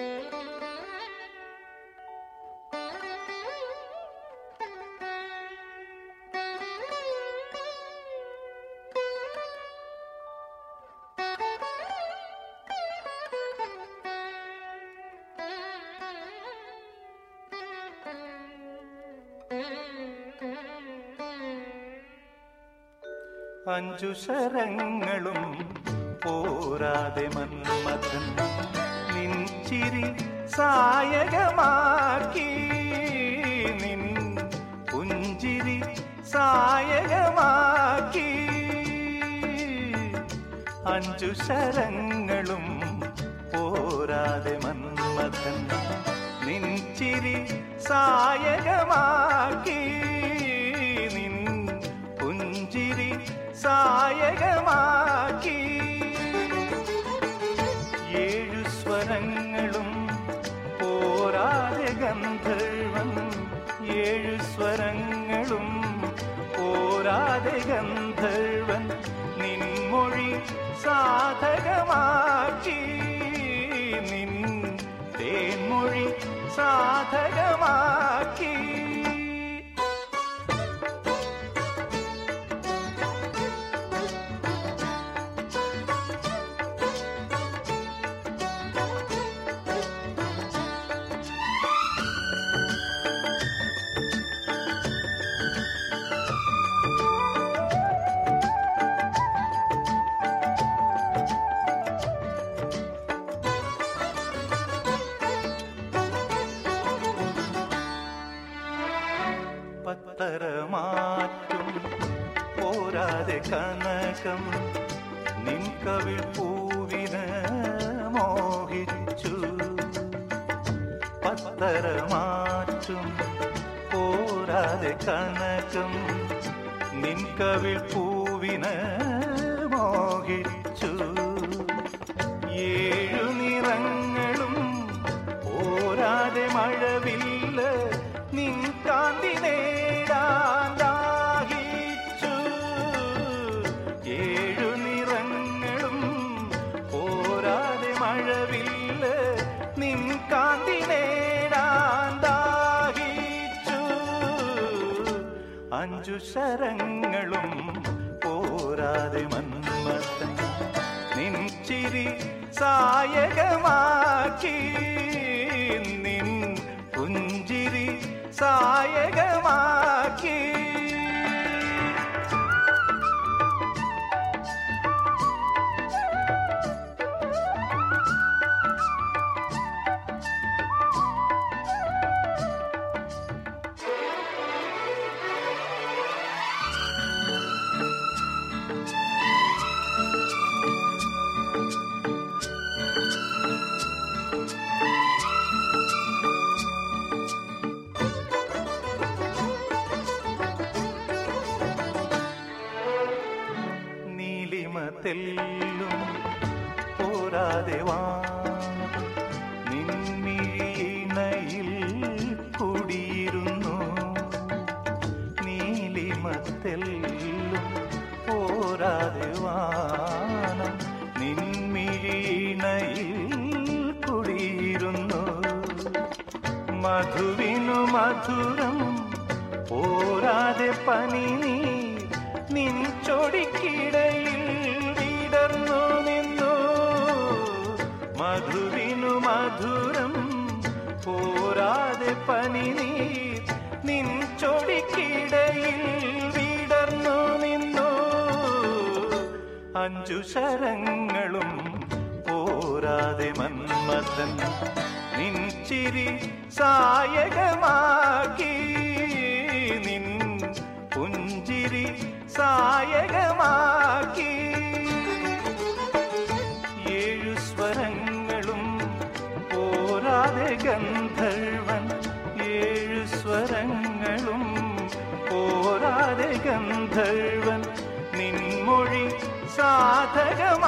അഞ്ചു ശരങ്ങളും പോരാതെ മന്മഥൻ നിൻചിരി സായകമാക്കി നിൻ പുഞ്ചിരി സായകമാക്കി അഞ്ചു ശരങ്ങളും പോരാതെ മന്മഥൻ നിൻചിരി സായകമാക്കി നിൻ പുഞ്ചിരി സായകമാക്കി ഏഴു സ്വരങ്ങളും പോരാതെ ഗന്ധർവൻ ഏഴു സ്വരങ്ങളും പോരാതെ ഗന്ധർവൻ നിൻമൊഴി സാധകമാക്കി നിൻ തേൻമൊഴി സാധകമാക്കി പത്തരമാറ്റും പോരാതെ കനകം നിൻ കവിൾ പൂവിന് മോഹിച്ചു പത്തരമാറ്റും പോരാതെ കനകം നിൻ കവിൾ പൂവിന് മോഹിച്ചു ഏഴു നിറങ്ങളും പോരാതെ മഴവില്ല നിൻ കാന്തി നേടാൻ ദാഹിച്ചു ഏഴു നിറങ്ങളും പോരാതെ മഴവില്ല നിൻ കാന്തി നേടാൻ ദാഹിച്ചു അഞ്ചു ശരങ്ങളും പോരാതെ മന്മത്തൻ നിൻ ചിരി സായകമാക്കി നിൻ പുഞ്ചിരി സായകമാക്കി നീലിമ തെല്ലും പോരാതെ വാനം നിൻമിഴിയിണയിൽ കുടിയിരുന്നു നീലിമ തെല്ലും പോരാതെ വാനം നിൻമിഴിയിണയിൽ കുടിയിരുന്നു മധുവിനു മധുരം പോരാതെ പനി നീ നിൻ ചൊടിക്കിടയിൽ വിടർന്നു നിന്നു മധുവിനു മധുരം പോരാതെ പനി നീ നിൻ ചൊടിക്കിടയിൽ വിടർന്നു നിന്നു അഞ്ചു ശരങ്ങളും പോരാതെ മന്മഥൻ നിൻ ചിരി സായകമാക്കി നിൻ പുഞ്ചിരി സായകമാക്കി ഏഴു സ്വരങ്ങളും പോരാതെ ഗന്ധർവൻ ഏഴു സ്വരങ്ങളും പോരാതെ ഗന്ധർവൻ നിൻമൊഴി സാധകം